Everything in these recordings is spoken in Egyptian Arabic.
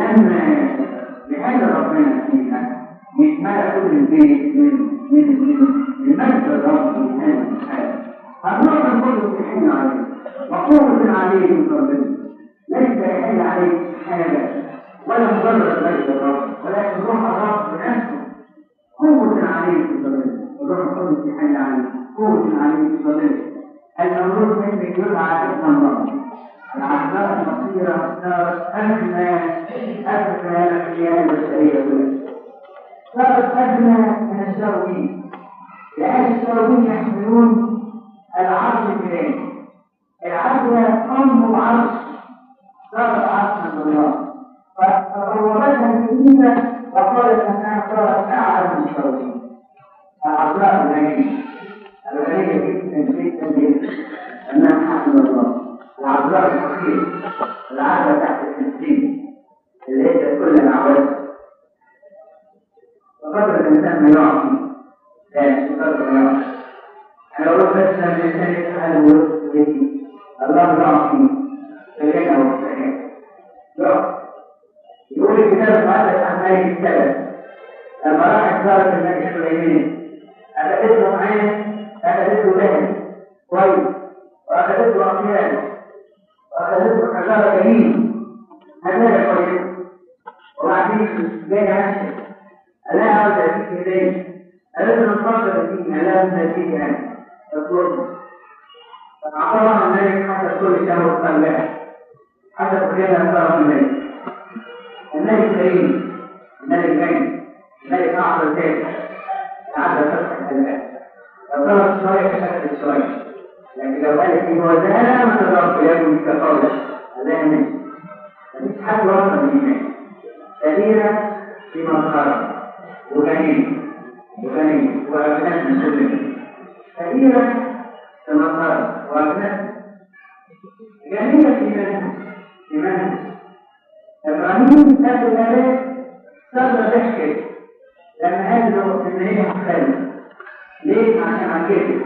لما لهذا ربنا فينا يتملى كل البيت من من من من مجد الرب سبحانه وتعالى فالرب كله يحن عليه وقوة عليه من ربنا ليس يحل عليه حاجة ولا مجرد مجد الرب ولكن روح الرب بنفسه قوة عليه في صدره الروح القدس يحل عليه قوة عليه في صدره المولود منك يدعى ابن الله العذراء المصيرة صارت أغنى أغنى الأحياء البشرية كلها صارت أغنى من الشاروين لأن الشاروين يحملون العرش الإلهي العذراء أم العرش صارت عرش من الله فروضتها الكنيسة وقالت أنها صارت أعلى من الشاروين العذراء الغنية الغنية جدا جدا جدا أنها حمل الله العذراء الفقير العادة تحت الخمسين اللي هي كل الأعواد فقدر الإنسان ما يعطي لا قدر ما يعطي أنا أقول بس لما الإنسان يسأل الورث ويجي الله يعطي فجأة وفجأة يعطي يقول الكتاب المقدس عن ملك السبب لما راحت زارت الملك سليمان أخذت له عين أخذت له ذهب كويس وأخذت له أميال وأخذت له حجارة جميل هذا كويس وبعدين جاي ماشي ألا عاوز أديك إليه قالت له انتظر الدين ألا نسيت يعني تطلبني فأعطاها الملك حسب كل شهوة قلبها حسب خيانة طرف الملك الملك كريم الملك غني الملك أعطى ذلك قعد فتح الآن فطلب شوية فشكت شوية لكن لو قالت إن هو ده لا ما تقدر يكون كقولة هذا ماشي مفيش حد وصل للإيمان كثيرة في مظهر وغنية وغنية وأبناء من كل كثيرة في مظهر وأبناء جميلة في إيمانها إيمانها إبراهيم أبو الآلاف صبر ضحكت لما قال له ان هي مختلفه ليه؟ عشان عجبت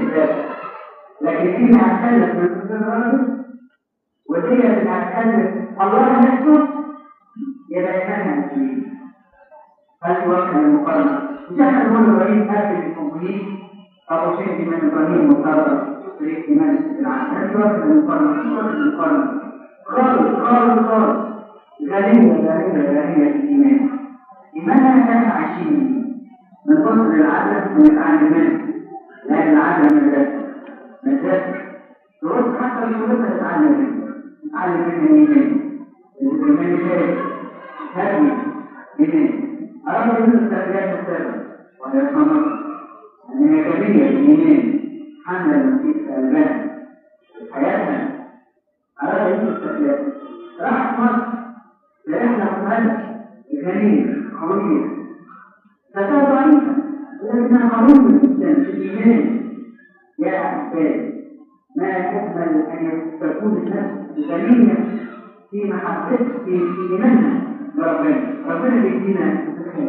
لكن دي هتخلف من الراجل ودي هتخلف الله نفسه يبقى كان مسلمين هذه وقت المقارنه وجاء نقول ابراهيم قاتل الكومبليت ابو شيخ من ابراهيم مقرر في ايمان العالم هذه وقت المقارنه وقت المقارنه خالص خالص خالص غنيه غنيه غنيه في الايمان لماذا كان عايشين من فصل العدل من العالمين لأن العدل مدرسة مدرسة ترد حتى الشروط تتعلم تتعلم من الإيمان الإيمان شيء هذه إيمان أراد من التربيات السابقة وهي الصمت أن هي جميع الإيمان حمل المسيح قلبها حياتها أراد من التربيات راح مصر لرحلة مهمة جميل قوية فتاة ضعيفة ولكنها قوية جدا في الإيمان يا أحبابي ما أجمل أن تكون النفس غنية في محبتها في في إيمانها بربنا ربنا بيدينا